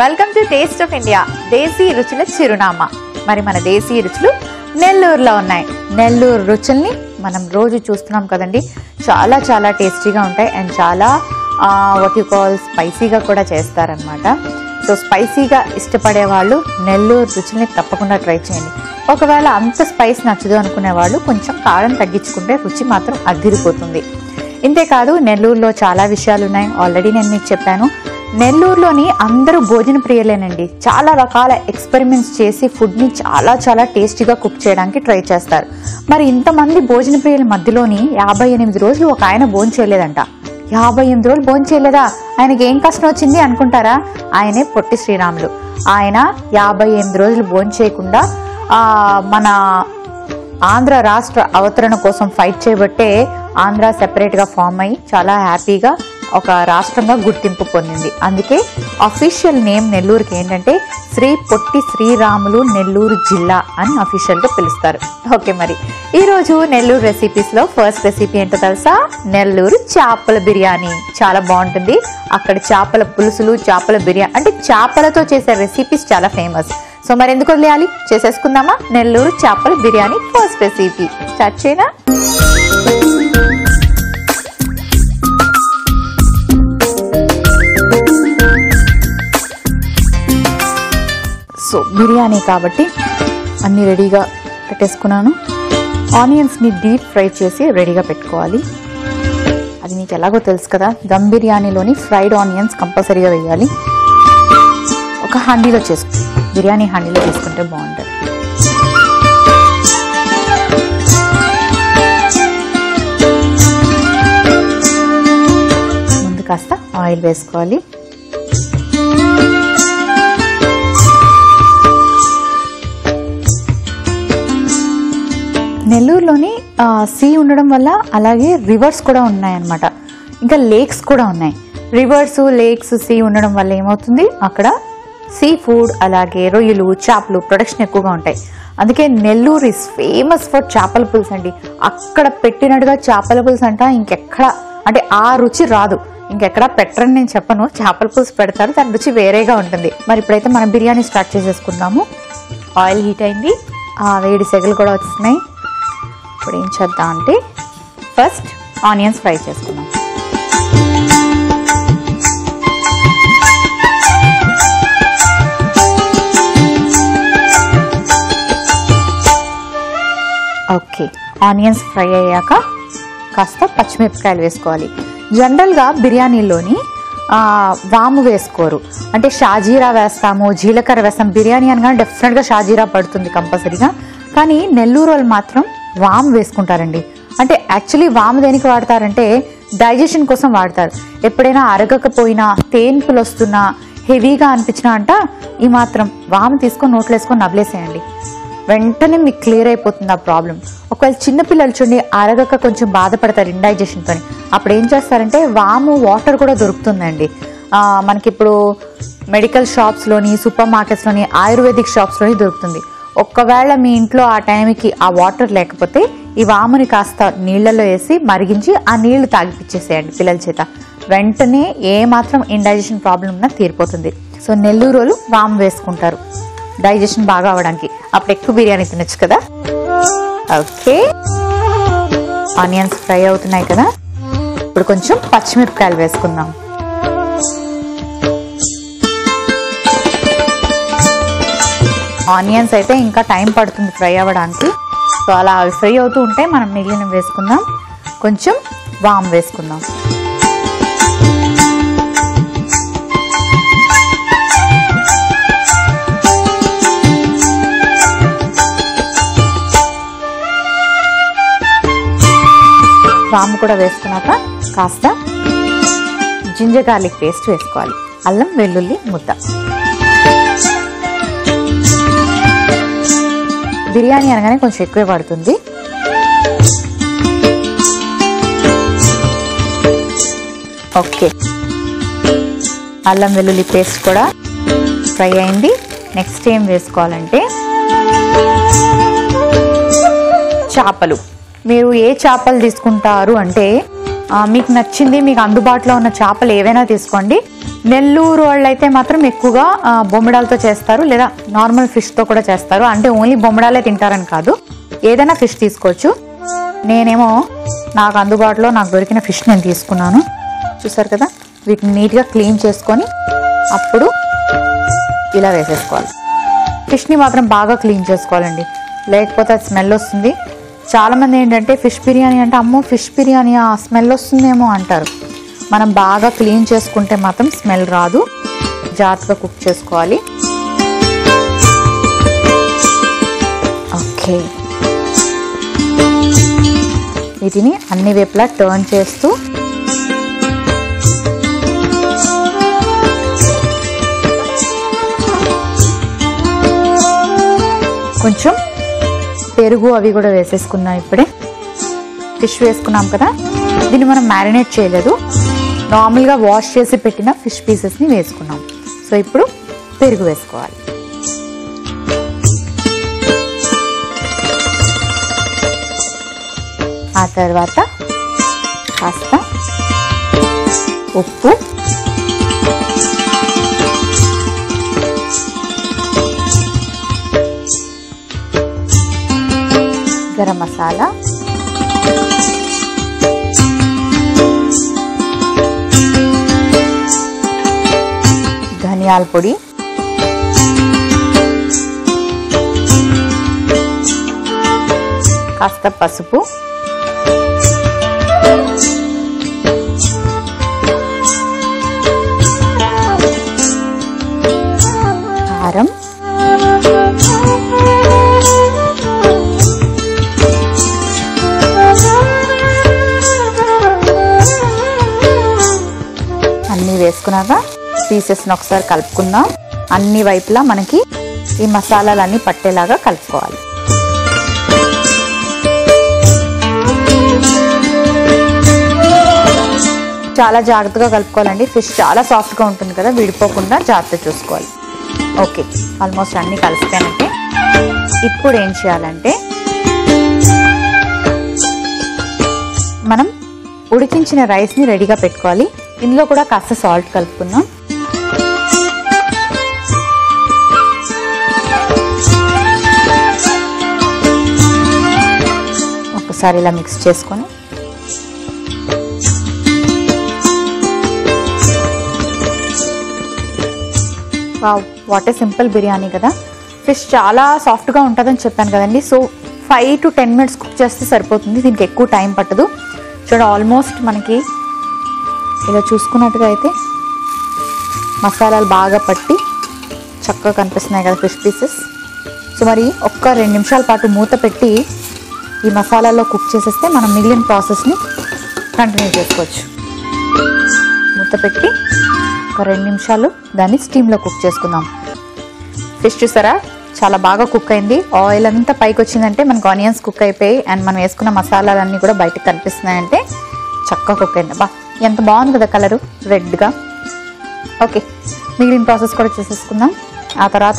Welcome to taste of India దేశీ రుచుల చిరునామా మరి మన దేశీ రుచులు నెల్లూరులో ఉన్నాయి నెల్లూరు రుచుల్ని మనం రోజు చూస్తున్నాం కదండి చాలా చాలా టేస్టీగా ఉంటాయి అండ్ చాలా వాట్ యు కాల్ స్పైసీగా కూడా చేస్తారనమాట సో స్పైసీగా ఇష్టపడే వాళ్ళు నెల్లూరు రుచుల్ని తప్పకుండా ట్రై చేయండి ఒకవేళ అంత స్పైస్ నచ్చదు అనుకునే వాళ్ళు కొంచెం కారం తగ్గించుకుంటే రుచి మాత్రం అదిరిపోతుంది ఇంతేకాదు నెల్లూరులో చాలా విషయాలు ఉన్నాయి ఆల్రెడీ నేను మీకు చెప్పాను నెల్లూరులోని అందరూ భోజన ప్రియులేనండి చాలా రకాల ఎక్స్పెరిమెంట్స్ చేసి ఫుడ్ని చాలా చాలా టేస్టీగా కుక్ చేయడానికి ట్రై చేస్తారు మరి ఇంతమంది భోజన ప్రియుల మధ్యలోని యాభై ఎనిమిది రోజులు ఒక ఆయన భోజనం చేయలేదంట యాభై ఎనిమిది రోజులు భోజనం చేయలేదా ఆయనకి ఏం కష్టం వచ్చింది అనుకుంటారా ఆయనే పొట్టి శ్రీరాములు ఆయన యాభై ఎనిమిది రోజులు భోజనం చేయకుండా ఆ, మన ఆంధ్ర రాష్ట్ర అవతరణ కోసం ఫైట్ చేయబట్టే ఆంధ్ర సెపరేట్ గా ఫామ్ అయ్యి చాలా హ్యాపీగా ఒక రాష్ట్రంగా గుర్తింపు పొందింది అందుకే అఫీషియల్ నేమ్ నెల్లూరుకి ఏంటంటే శ్రీ పొట్టి శ్రీరాములు నెల్లూరు జిల్లా అని అఫీషియల్ గా పిలుస్తారు ఓకే మరి ఈ రోజు నెల్లూరు రెసిపీస్ లో ఫస్ట్ రెసిపీ ఏంటో తెలుసా నెల్లూరు చేపల బిర్యానీ చాలా బాగుంటుంది అక్కడ చేపల పులుసులు చేపల బిర్యానీ అంటే చేపలతో చేసే రెసిపీస్ చాలా ఫేమస్ సో మరి ఎందుకు వదిలేయాలి చేసేసుకుందామా నెల్లూరు చేపల బిర్యానీ ఫస్ట్ రెసిపీ స్టార్ట్ చేయనా సో బిర్యానీ కాబట్టి అన్నీ రెడీగా పెట్టేసుకున్నాను ఆనియన్స్ని డీప్ ఫ్రై చేసి రెడీగా పెట్టుకోవాలి అది మీకు ఎలాగో తెలుసు కదా దమ్ బిర్యానీలోని ఫ్రైడ్ ఆనియన్స్ కంపల్సరీగా వేయాలి ఒక హండీలో చేసుకో బిర్యానీ హండీలో చేసుకుంటే బాగుంటుంది ముందు కాస్త ఆయిల్ వేసుకోవాలి నెల్లూరులోని సీ ఉండడం వల్ల అలాగే రివర్స్ కూడా ఉన్నాయన్నమాట ఇంకా లేక్స్ కూడా ఉన్నాయి రివర్స్ లేక్స్ సీ ఉండడం వల్ల ఏమవుతుంది అక్కడ సీ ఫుడ్ అలాగే రొయ్యలు చేపలు ప్రొడక్షన్ ఎక్కువగా ఉంటాయి అందుకే నెల్లూరు ఇస్ ఫేమస్ ఫర్ చేపల పులుసు అండి అక్కడ పెట్టినట్టుగా చేపల పులుసు అంట ఇంకెక్కడ అంటే ఆ రుచి రాదు ఇంకెక్కడ పెట్టరని నేను చెప్పను చేపల పులుసు పెడతారు దాని రుచి వేరేగా ఉంటుంది మరి ఇప్పుడైతే మనం బిర్యానీ స్టార్ట్ చేసేసుకుందాము ఆయిల్ హీట్ అయింది ఆ వేడి సెగలు కూడా వస్తున్నాయి ఇప్పుడు ఏం చేద్దాం అంటే ఫస్ట్ ఆనియన్స్ ఫ్రై చేసుకుందాం ఓకే ఆనియన్స్ ఫ్రై అయ్యాక కాస్త పచ్చిమిరపకాయలు వేసుకోవాలి జనరల్గా బిర్యానీలోని ఆ, వాము వేసుకోరు అంటే షాజీరా వేస్తాము జీలకర్ర వేస్తాం బిర్యానీ అనగానే డెఫినెట్గా షాజీరా పడుతుంది కంపల్సరీగా కానీ నెల్లూరు వాళ్ళు మాత్రం వాము వేసుకుంటారండి అంటే యాక్చువల్లీ వాము దేనికి వాడతారంటే డైజెషన్ కోసం వాడతారు ఎప్పుడైనా అరగకపోయినా తేన్పులు వస్తున్నా హెవీగా అనిపించినా అంట ఈ మాత్రం వాము తీసుకొని నోట్లో వేసుకొని నవ్లేసేయండి వెంటనే మీకు క్లియర్ అయిపోతుంది ఆ ప్రాబ్లం ఒకవేళ చిన్నపిల్లలు చూడండి అరగక కొంచెం బాధపడతారు ఇండైజెషన్ పని అప్పుడు ఏం చేస్తారంటే వాము వాటర్ కూడా దొరుకుతుందండి ఆ, మనకిప్పుడు మెడికల్ షాప్స్లోని సూపర్ మార్కెట్స్లోని ఆయుర్వేదిక్ షాప్స్లోని దొరుకుతుంది ఒక్కవేళ మీ ఇంట్లో ఆ టైంకి ఆ వాటర్ లేకపోతే ఈ వాముని కాస్త నీళ్ళలో వేసి మరిగించి ఆ నీళ్లు తాగిపిచ్చేసేయండి పిల్లల చేత వెంటనే ఏ మాత్రం ఇండైజెషన్ ప్రాబ్లం ఉన్నా తీరిపోతుంది సో నెల్లూరు వాళ్ళు వాము వేసుకుంటారు డైజెషన్ బాగా అవడానికి అప్పుడు ఎక్కువ బిర్యానీ తినొచ్చు కదా ఓకే ఆనియన్స్ ఫ్రై అవుతున్నాయి కదా ఇప్పుడు కొంచెం పచ్చిమిరపకాయలు వేసుకుందాం ఆనియన్స్ అయితే ఇంకా టైం పడుతుంది ఫ్రై అవ్వడానికి సో అలా అవి ఫ్రై అవుతూ ఉంటే మనం మిగిలిన వేసుకుందాం కొంచెం వామ్ వేసుకుందాం వాము కూడా వేసుకున్నాక కాస్త జింజర్ గార్లిక్ పేస్ట్ వేసుకోవాలి అల్లం వెల్లుల్లి ముద్ద బిర్యానీ అనగానే కొంచెం ఎక్కువే పడుతుంది ఓకే అల్లం వెల్లుల్లి పేస్ట్ కూడా ఫ్రై అయింది నెక్స్ట్ ఏం వేసుకోవాలంటే చేపలు మీరు ఏ చేపలు తీసుకుంటారు అంటే ఆ, మీకు నచ్చింది మీకు అందుబాటులో ఉన్న చేపలు ఏవైనా తీసుకోండి నెల్లూరు వాళ్ళు అయితే మాత్రం ఎక్కువగా ఆ, బొమ్మిడాలతో చేస్తారు లేదా నార్మల్ ఫిష్తో కూడా చేస్తారు అంటే ఓన్లీ బొమ్మిడాలే తింటారని కాదు ఏదైనా ఫిష్ తీసుకోవచ్చు నేనేమో నాకు అందుబాటులో నాకు దొరికిన ఫిష్ నేను తీసుకున్నాను చూసారు కదా వీటిని నీట్గా క్లీన్ చేసుకొని అప్పుడు ఇలా వేసేసుకోవాలి ఫిష్ని మాత్రం బాగా క్లీన్ చేసుకోవాలండి లేకపోతే అది స్మెల్ వస్తుంది చాలామంది ఏంటంటే ఫిష్ బిర్యానీ అంటే అమ్మో ఫిష్ బిర్యానీ ఆ స్మెల్ వస్తుందేమో అంటారు మనం బాగా క్లీన్ చేసుకుంటే మాత్రం స్మెల్ రాదు జాగ్రత్తగా కుక్ చేసుకోవాలి ఓకే వీటిని అన్ని వైపులా టర్న్ చేస్తూ కొంచెం పెరుగు అవి కూడా వేసేసుకున్నాం ఇప్పుడే ఫిష్ వేసుకున్నాం కదా దీన్ని మనం మ్యారినేట్ చేయలేదు నార్మల్గా వాష్ చేసి పెట్టిన ఫిష్ పీసెస్ని వేసుకున్నాం సో ఇప్పుడు పెరుగు వేసుకోవాలి ఆ తర్వాత కాస్త ఉప్పు గరం మసాలా ధనియాల పొడి కాస్త పసుపు కారం అన్నీ వేసుకున్నాక పీసెస్ని ఒకసారి కలుపుకుందాం అన్ని వైపులా మనకి ఈ మసాలాలన్నీ పట్టేలాగా కలుపుకోవాలి చాలా జాగ్రత్తగా కలుపుకోవాలండి ఫిష్ చాలా సాఫ్ట్గా ఉంటుంది కదా విడిపోకుండా జాగ్రత్త చూసుకోవాలి ఓకే ఆల్మోస్ట్ అన్నీ కలిసిపోయినట్టే ఇప్పుడు ఏం చేయాలంటే మనం ఉడికించిన రైస్ని రెడీగా పెట్టుకోవాలి ఇందులో కూడా కాస్త సాల్ట్ కలుపుకుందాం ఒకసారి ఇలా మిక్స్ చేసుకొని వాట్ ఏ సింపుల్ బిర్యానీ కదా ఫిష్ చాలా సాఫ్ట్గా ఉంటుందని చెప్పాను కదండి so five to ten minutes cook చేస్తే సరిపోతుంది దీనికి ఎక్కువ టైం పట్టదు చూడ ఆల్మోస్ట్ మనకి ఇలా చూసుకున్నట్టుగా అయితే మసాలాలు బాగా పట్టి చక్కగా కనిపిస్తున్నాయి కదా ఫిష్ పీసెస్ సో మరి ఒక్క రెండు నిమిషాల పాటు మూత పెట్టి ఈ మసాలాలో కుక్ చేసేస్తే మనం మిగిలిన ప్రాసెస్ని కంటిన్యూ చేసుకోవచ్చు మూత పెట్టి ఒక రెండు నిమిషాలు దాన్ని స్టీమ్లో కుక్ చేసుకుందాం ఫిష్ చూసారా చాలా బాగా కుక్ అయింది ఆయిల్ అంతా పైకి వచ్చిందంటే మనకు ఆనియన్స్ కుక్ అయిపోయి అండ్ మనం వేసుకున్న మసాలాలన్నీ కూడా బయటకు కనిపిస్తున్నాయంటే చక్కగా కుక్ అయింది బా ఎంత బాగుంది కదా కలరు రెడ్గా ఓకే మిగిలిన ప్రాసెస్ కూడా చేసేసుకుందాం ఆ తర్వాత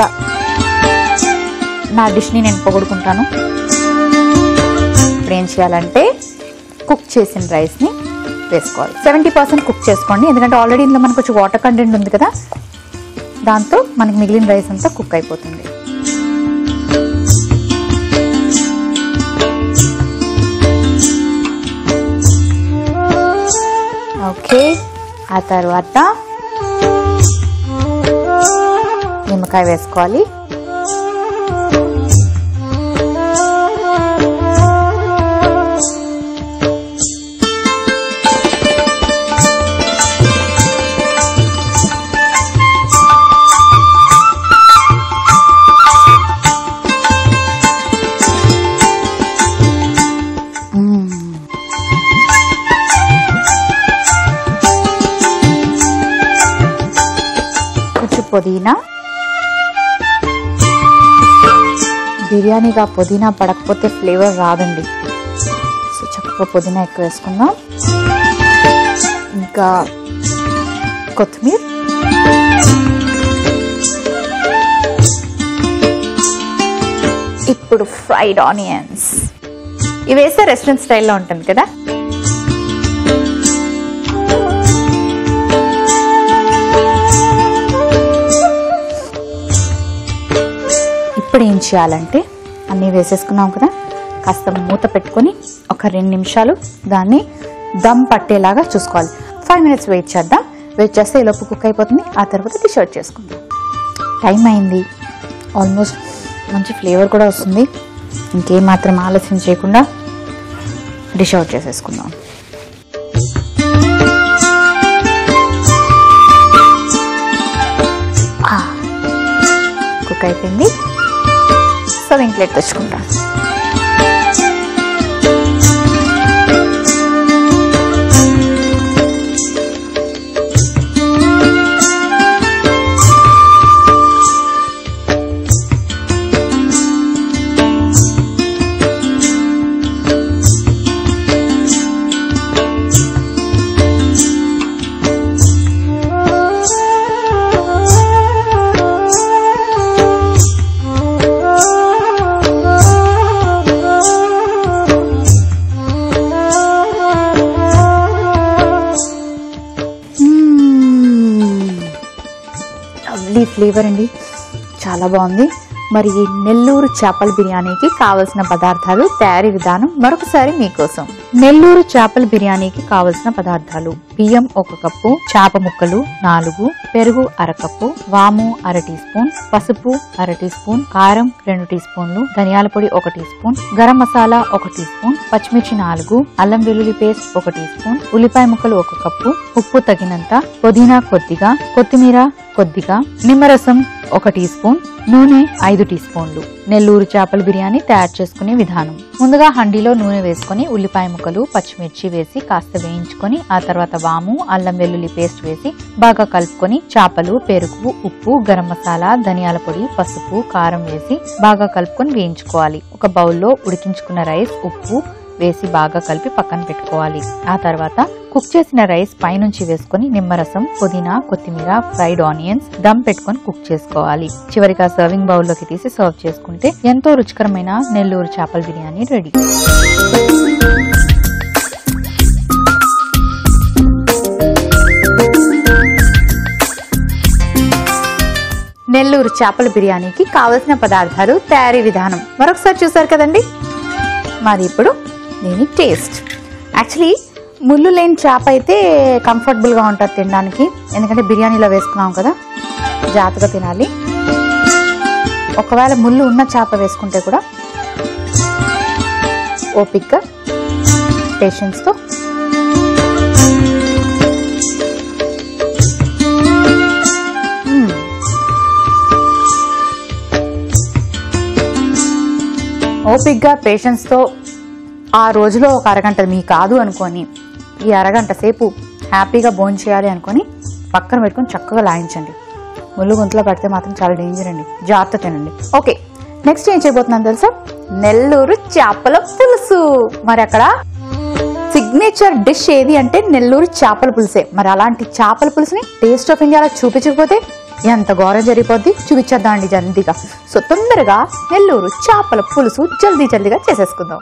నా డిష్ని నేను పొగుడుకుంటాను ఇప్పుడు ఏం చేయాలంటే కుక్ చేసిన రైస్ని వేసుకోవాలి సెవెంటీ పర్సెంట్ కుక్ చేసుకోండి ఎందుకంటే ఆల్రెడీ ఇందులో మనకు కొంచెం వాటర్ కంటెంట్ ఉంది కదా దాంతో మనకి మిగిలిన రైస్ అంతా కుక్ అయిపోతుంది ఓకే ఆ తర్వాత నిమ్మకాయ వేసుకోవాలి కొంచెం పుదీనా బిర్యానీగా పుదీనా పడకపోతే ఫ్లేవర్ రాదండి సో చక్కగా పుదీనా ఎక్కువ వేసుకుందాం ఇంకా కొత్తిమీర ఇప్పుడు ఫ్రైడ్ ఆనియన్స్ ఇవి వేస్తే రెస్టారెంట్ స్టైల్లో ఉంటుంది కదా ఇప్పుడు ఏం చేయాలంటే అన్నీ వేసేసుకున్నాం కదా కాస్త మూత పెట్టుకొని ఒక రెండు నిమిషాలు దాన్ని దమ్ పట్టేలాగా చూసుకోవాలి ఫైవ్ మినిట్స్ వెయిట్ చేద్దాం వెయిట్ చేస్తే ఈలోపు కుక్ అయిపోతుంది ఆ తర్వాత డిష్ అవుట్ చేసుకుందాం టైం అయింది ఆల్మోస్ట్ మంచి ఫ్లేవర్ కూడా వస్తుంది ఇంకేం మాత్రం ఆలస్యం చేయకుండా డిష్ అవుట్ చేసేసుకుందాం కుక్ అయిపోయింది సర్వింగ్ ప్లేట్ తెచ్చుకుంటాం లవ్లీ ఫ్లేవర్ అండి చాలా బాగుంది మరి ఈ నెల్లూరు చేపల బిర్యానీకి కావలసిన పదార్థాలు తయారీ విధానం మరొకసారి మీకోసం నెల్లూరు చేపల బిర్యానీకి కావలసిన పదార్థాలు బియ్యం ఒక కప్పు చేప ముక్కలు నాలుగు పెరుగు అరకప్పు వాము అర టీ స్పూన్ పసుపు అర టీ స్పూన్ కారం రెండు టీ స్పూన్లు ధనియాల పొడి ఒక టీ స్పూన్ గరం మసాలా ఒక టీ స్పూన్ పచ్చిమిర్చి నాలుగు అల్లం వెల్లుల్లి పేస్ట్ ఒక టీ స్పూన్ ఉల్లిపాయ ముక్కలు ఒక కప్పు ఉప్పు తగినంత పుదీనా కొద్దిగా కొత్తిమీర కొద్దిగా నిమ్మరసం ఒక టీ స్పూన్ నూనె ఐదు టీ స్పూన్లు నెల్లూరు చేపల బిర్యానీ తయారు చేసుకునే విధానం ముందుగా హండీలో నూనె వేసుకొని ఉల్లిపాయ ముక్కలు పచ్చిమిర్చి వేసి కాస్త వేయించుకొని ఆ తర్వాత వాము అల్లం వెల్లుల్లి పేస్ట్ వేసి బాగా కలుపుకొని చేపలు పెరుగు ఉప్పు గరం మసాలా ధనియాల పొడి పసుపు కారం వేసి బాగా కలుపుకొని వేయించుకోవాలి ఒక బౌల్లో ఉడికించుకున్న రైస్ ఉప్పు వేసి బాగా కలిపి పక్కన పెట్టుకోవాలి ఆ తర్వాత కుక్ చేసిన రైస్ పైనుంచి వేసుకొని నిమ్మరసం పుదీనా కొత్తిమీర ఫ్రైడ్ ఆనియన్స్ దమ్ పెట్టుకొని కుక్ చేసుకోవాలి చివరిగా సర్వింగ్ బౌల్లోకి తీసి సర్వ్ చేసుకుంటే ఎంతో రుచికరమైన నెల్లూరు చేపల బిర్యానీ రెడీ నెల్లూరు చేపల బిర్యానీకి కావలసిన పదార్థాలు తయారీ విధానం మరొకసారి చూసారు కదండి మరి ఇప్పుడు దీని టేస్ట్ యాక్చువల్లీ ముళ్ళు లేని చేప అయితే కంఫర్టబుల్గా ఉంటుంది తినడానికి ఎందుకంటే బిర్యానీలో వేసుకున్నాం కదా జాగ్రత్తగా తినాలి ఒకవేళ ముళ్ళు ఉన్న చేప వేసుకుంటే కూడా ఓపిక్గా పేషెన్స్తో ఓపిక్గా పేషెన్స్తో ఆ రోజులో ఒక అరగంట మీ కాదు అనుకొని ఈ అరగంట సేపు హ్యాపీగా భోజనం చేయాలి అనుకొని పక్కన పెట్టుకొని చక్కగా లాయించండి ముళ్ళు గొంతులో పడితే మాత్రం చాలా డేంజర్ అండి జాగ్రత్త తినండి ఓకే నెక్స్ట్ ఏం చేయబోతున్నాను తెలుసా నెల్లూరు చేపల పులుసు మరి అక్కడ సిగ్నేచర్ డిష్ ఏది అంటే నెల్లూరు చేపల పులుసే మరి అలాంటి చేపల పులుసుని టేస్ట్ ఆఫ్ ఇండియాలో చూపించకపోతే ఎంత ఘోరం జరిగిపోద్ది చూపించేద్దామండి జల్దీగా సో తొందరగా నెల్లూరు చేపల పులుసు జల్దీ జల్దీగా చేసేసుకుందాం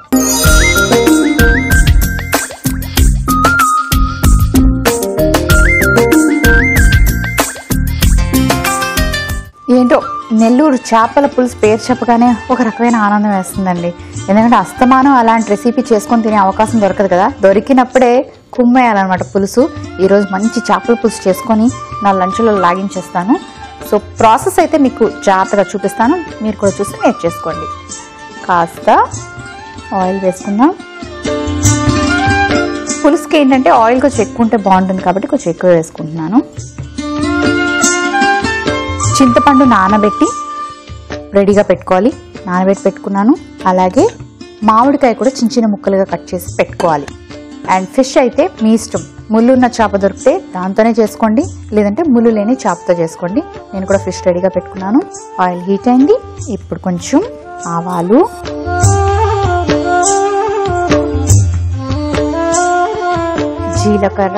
ఏంటో నెల్లూరు చేపల పులుసు పేరు చెప్పగానే ఒక రకమైన ఆనందం వేస్తుందండి ఎందుకంటే అస్తమానం అలాంటి రెసిపీ చేసుకొని తినే అవకాశం దొరకదు కదా దొరికినప్పుడే కుమ్మేయాలన్నమాట పులుసు ఈరోజు మంచి చేపల పులుసు చేసుకొని నా లంచ్లో లాగించేస్తాను సో ప్రాసెస్ అయితే మీకు జాగ్రత్తగా చూపిస్తాను మీరు కూడా చూసి నేర్చేసుకోండి కాస్త ఆయిల్ వేసుకుందాం పులుసుకి ఏంటంటే ఆయిల్ కొంచెం ఎక్కువ ఉంటే బాగుంటుంది కాబట్టి కొంచెం ఎక్కువ వేసుకుంటున్నాను చింతపండు నానబెట్టి రెడీగా పెట్టుకోవాలి నానబెట్టి పెట్టుకున్నాను అలాగే మామిడికాయ కూడా చిన్న చిన్న ముక్కలుగా కట్ చేసి పెట్టుకోవాలి అండ్ ఫిష్ అయితే మీ ఇష్టం ముళ్ళు ఉన్న చేప దొరికితే దాంతోనే చేసుకోండి లేదంటే ముళ్ళు లేని చేపతో చేసుకోండి నేను కూడా ఫిష్ రెడీగా పెట్టుకున్నాను ఆయిల్ హీట్ అయింది ఇప్పుడు కొంచెం ఆవాలు జీలకర్ర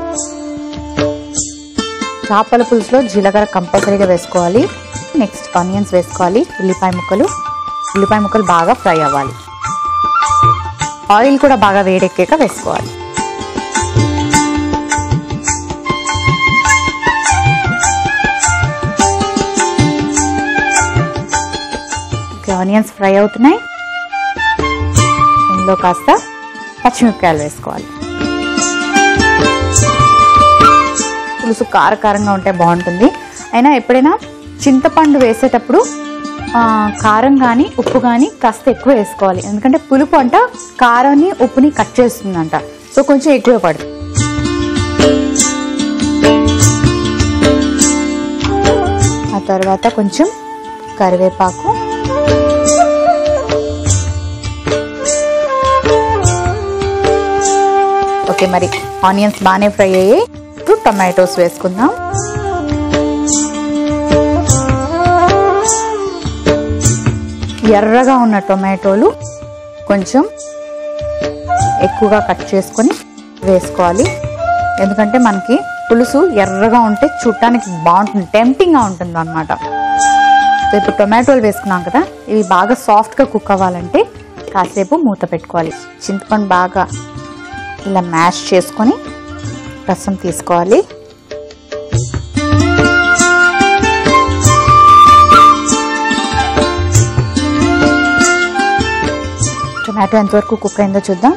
చేపల పులుసులో జీలకర్ర కంపల్సరీగా వేసుకోవాలి నెక్స్ట్ ఆనియన్స్ వేసుకోవాలి ఉల్లిపాయ ముక్కలు ఉల్లిపాయ ముక్కలు బాగా ఫ్రై అవ్వాలి ఆయిల్ కూడా బాగా వేడెక్కాక వేసుకోవాలి ఆనియన్స్ ఫ్రై అవుతున్నాయి ఇందులో కాస్త పచ్చిమిరపకాయలు వేసుకోవాలి పులుసు కారకారంగా ఉంటే బాగుంటుంది అయినా ఎప్పుడైనా చింతపండు వేసేటప్పుడు ఆ, కారం కానీ ఉప్పు కానీ కాస్త ఎక్కువ వేసుకోవాలి ఎందుకంటే పులుపు అంట కారాన్ని ఉప్పుని కట్ చేస్తుందంట సో కొంచెం ఎక్కువ పడుతుంది ఆ తర్వాత కొంచెం కరివేపాకు ఓకే మరి ఆనియన్స్ బాగానే ఫ్రై అయ్యాయి ఇప్పుడు టొమాటోస్ వేసుకుందాం ఎర్రగా ఉన్న టొమాటోలు కొంచెం ఎక్కువగా కట్ చేసుకొని వేసుకోవాలి ఎందుకంటే మనకి పులుసు ఎర్రగా ఉంటే చూడటానికి బాగుంటుంది టెంప్టింగ్గా ఉంటుంది అనమాట సో ఇప్పుడు టొమాటోలు వేసుకున్నాం కదా ఇవి బాగా సాఫ్ట్గా కుక్ అవ్వాలంటే కాసేపు మూత పెట్టుకోవాలి చింతపండు బాగా ఇలా మ్యాష్ చేసుకొని రసం తీసుకోవాలి టొమాటో ఎంతవరకు కుక్ అయిందో చూద్దాం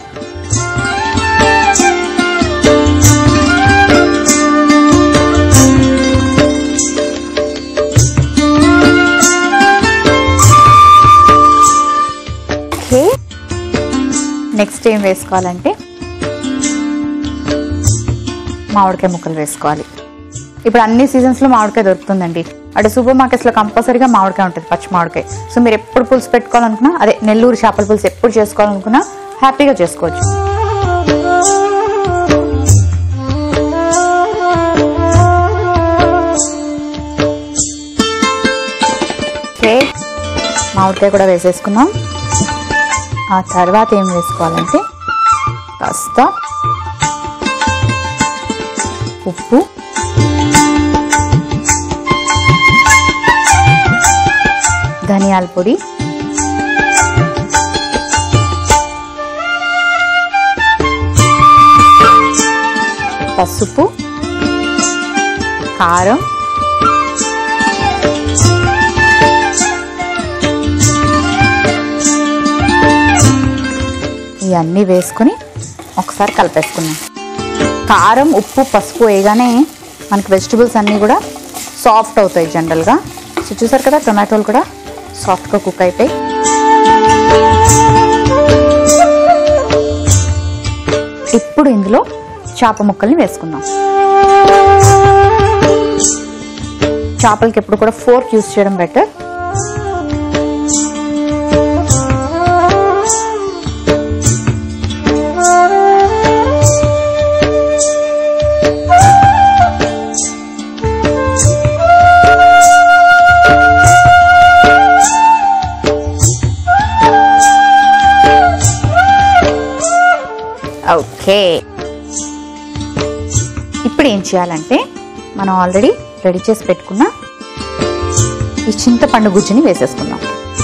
ఓకే నెక్స్ట్ ఏం వేసుకోవాలంటే మామిడికాయ ముక్కలు వేసుకోవాలి ఇప్పుడు అన్ని సీజన్స్లో మామిడికాయ దొరుకుతుందండి అటు సూపర్ మార్కెట్స్లో కంపల్సరీగా మామిడికాయ ఉంటుంది పచ్చి మామిడికాయ సో మీరు ఎప్పుడు పులుసు పెట్టుకోవాలనుకున్నా అదే నెల్లూరు చేపల పులుసు ఎప్పుడు చేసుకోవాలనుకున్నా హ్యాపీగా చేసుకోవచ్చు ఓకే మామిడికాయ కూడా వేసేసుకున్నాం ఆ తర్వాత ఏం వేసుకోవాలంటే కాస్త ఉప్పు ధనియాల పొడి పసుపు కారం ఇవన్నీ వేసుకొని ఒకసారి కలిపేసుకున్నాం కారం ఉప్పు పసుపు వేయగానే మనకి వెజిటబుల్స్ అన్నీ కూడా సాఫ్ట్ అవుతాయి జనరల్గా సో చూసారు కదా టొమాటోలు కూడా సాఫ్ట్గా కుక్ అయిపోయి ఇప్పుడు ఇందులో చేప ముక్కల్ని వేసుకుందాం చేపలకి ఎప్పుడు కూడా ఫోర్క్ యూస్ చేయడం బెటర్ ఓకే ఇప్పుడు ఏం చేయాలంటే మనం ఆల్రెడీ రెడీ చేసి పెట్టుకున్న ఈ చింతపండు గుజ్జుని వేసేసుకుందాం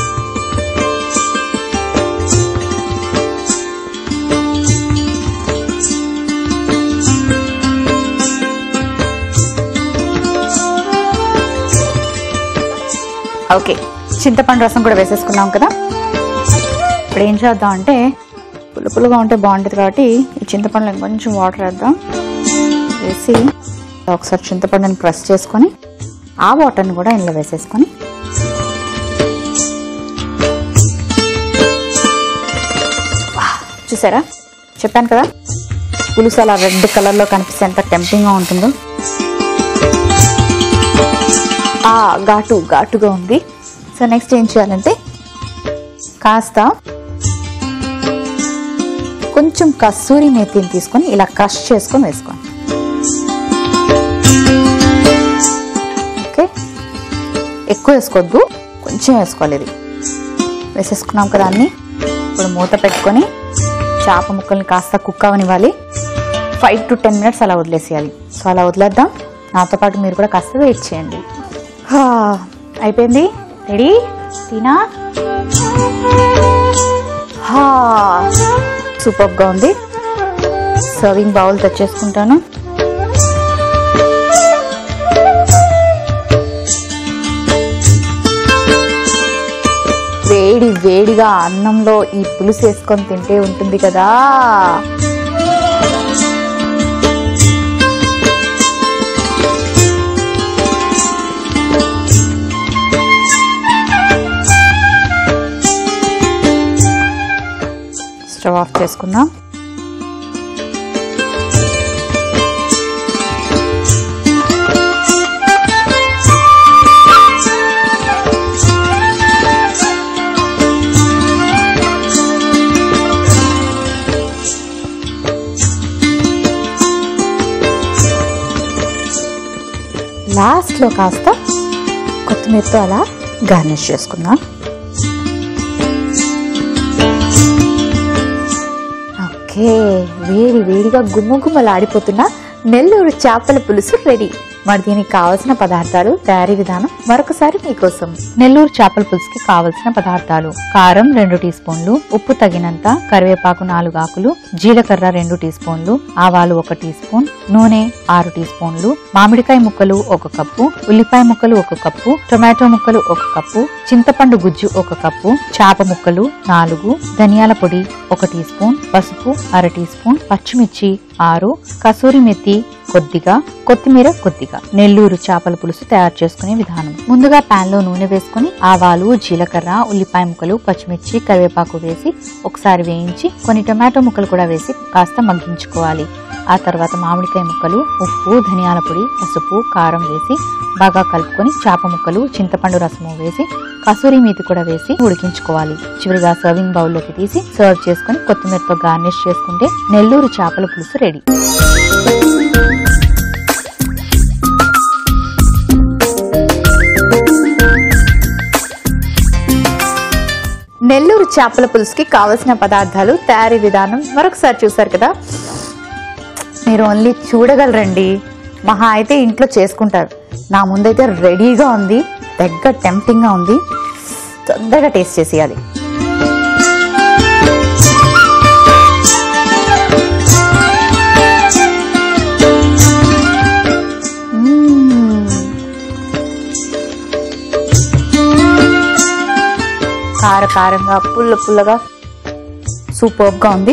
ఓకే చింతపండు రసం కూడా వేసేసుకున్నాం కదా ఇప్పుడు ఏం చేద్దాం అంటే పులుపులుగా ఉంటే బాగుంటుంది కాబట్టి ఈ చింతపండులో కొంచెం వాటర్ వేద్దాం వేసి ఒకసారి చింతపండుని ప్రెస్ చేసుకొని ఆ వాటర్ని కూడా ఇందులో వేసేసుకొని వాహ్, చూసారా చెప్పాను కదా పులుసు అలా రెడ్ కలర్లో కనిపిస్తే ఎంత టెంప్టింగ్గా ఉంటుందో ఆ ఘాటు ఘాటుగా ఉంది సో నెక్స్ట్ ఏం చేయాలంటే కాస్త కొంచెం కస్తూరి మేతిని తీసుకొని ఇలా క్రష్ చేసుకొని వేసుకోండి ఓకే ఎక్కువ వేసుకోవద్దు కొంచెం వేసుకోవాలి ఇది వేసేసుకున్నాం కదా అన్ని ఇప్పుడు మూత పెట్టుకొని చేప ముక్కల్ని కాస్త కుక్ అవనివ్వాలి ఫైవ్ టు టెన్ మినిట్స్ అలా వదిలేసేయాలి సో అలా వదిలేద్దాం నాతో పాటు మీరు కూడా కాస్త వెయిట్ చేయండి హా, అయిపోయింది రెడీ టీనా సూపర్గా ఉంది సర్వింగ్ బౌల్ తెచ్చేసుకుంటాను వేడి వేడిగా అన్నంలో ఈ పులుసు వేసుకొని తింటే ఉంటుంది కదా స్టవ్ ఆఫ్ చేసుకుందాం లాస్ట్లో కాస్త కొత్తిమీరతో అలా గార్నిష్ చేసుకుందాం ఓకే వేడి వేడిగా గుమ్మ గుమ్మలాడిపోతున్న నెల్లూరు చేపల పులుసు రెడీ మరి దీనికి కావలసిన పదార్థాలు తయారీ విధానం మరొకసారి మీకోసం నెల్లూరు చేపల పులుసుకి కావలసిన పదార్థాలు కారం రెండు టీ స్పూన్లు ఉప్పు తగినంత కరివేపాకు నాలుగు ఆకులు జీలకర్ర రెండు టీ స్పూన్లు ఆవాలు ఒక టీ స్పూన్ నూనె ఆరు టీ స్పూన్లు మామిడికాయ ముక్కలు ఒక కప్పు ఉల్లిపాయ ముక్కలు ఒక కప్పు టొమాటో ముక్కలు ఒక కప్పు చింతపండు గుజ్జు ఒక కప్పు చేప ముక్కలు నాలుగు ధనియాల పొడి ఒక టీ స్పూన్ పసుపు అర టీ స్పూన్ పచ్చిమిర్చి ఆరు కసూరి మెత్తి కొద్దిగా కొత్తిమీర కొద్దిగా నెల్లూరు చేపల పులుసు తయారు చేసుకునే విధానం ముందుగా పాన్ లో నూనె వేసుకుని ఆవాలు జీలకర్ర ఉల్లిపాయ ముక్కలు పచ్చిమిర్చి కరివేపాకు వేసి ఒకసారి వేయించి కొన్ని టొమాటో ముక్కలు కూడా వేసి కాస్త మగ్గించుకోవాలి ఆ తర్వాత మామిడికాయ ముక్కలు ఉప్పు ధనియాల పొడి పసుపు కారం వేసి బాగా కలుపుకొని చేప ముక్కలు చింతపండు రసము వేసి కసూరి మీతి కూడా వేసి ఉడికించుకోవాలి చివరిగా సర్వింగ్ బౌల్లోకి తీసి సర్వ్ చేసుకొని కొత్తిమీరతో గార్నిష్ చేసుకుంటే నెల్లూరు చేపల పులుసు రెడీ నెల్లూరు చేపల పులుసుకి కావలసిన పదార్థాలు తయారీ విధానం మరొకసారి చూసారు కదా మీరు ఓన్లీ చూడగలరండి మహా అయితే ఇంట్లో చేసుకుంటారు నా ముందైతే రెడీగా ఉంది దగ్గర టెంప్టింగ్గా ఉంది తొందరగా టేస్ట్ చేసేయాలి మ్మ్. కార కారంగా పుల్ల పుల్లగా సూపర్గా ఉంది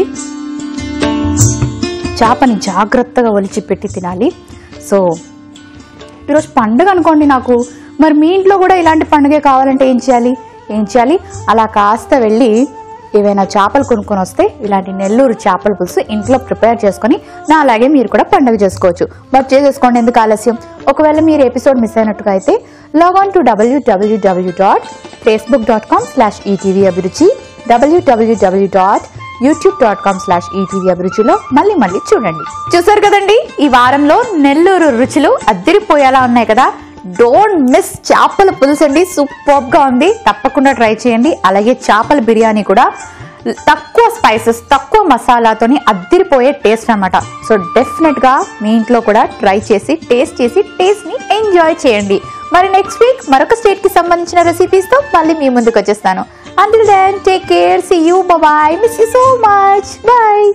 చేపని జాగ్రత్తగా ఒలిచి పెట్టి తినాలి సో ఈరోజు పండుగ అనుకోండి నాకు మరి మీ ఇంట్లో కూడా ఇలాంటి పండుగ కావాలంటే ఏం చేయాలి ఏం చేయాలి అలా కాస్త వెళ్ళి ఏవైనా చేపలు కొనుక్కొని వస్తే ఇలాంటి నెల్లూరు చేపల పులుసు ఇంట్లో ప్రిపేర్ చేసుకొని నా అలాగే మీరు కూడా పండుగ చేసుకోవచ్చు బట్ చేసేసుకోండి ఎందుకు ఆలస్యం ఒకవేళ మీరు ఎపిసోడ్ మిస్ అయినట్టుగా అయితే log on to W W W dot Facebook dot com slash ETV Abhiruchi W W W dot YouTube dot com slash ETV అభిరుచిలో మళ్ళీ మళ్ళీ చూడండి చూసారు కదండి ఈ వారంలో నెల్లూరు రుచులు అద్దరిపోయేలా ఉన్నాయి కదా డోంట్ మిస్ చేపల పులుసు అండి సూపర్ గా ఉంది తప్పకుండా ట్రై చేయండి అలాగే చేపల బిర్యానీ కూడా తక్కువ స్పైసెస్ తక్కువ మసాలాతోని అద్దిరిపోయే టేస్ట్ అన్నమాట సో డెఫినెట్ గా మీ ఇంట్లో కూడా ట్రై చేసి టేస్ట్ చేసి టేస్ట్ ని ఎంజాయ్ చేయండి మరి నెక్స్ట్ వీక్ మరొక స్టేట్ కి సంబంధించిన రెసిపీస్ తో మళ్ళీ మీ ముందుకు వచ్చేస్తాను until then take care see you bye miss you so much bye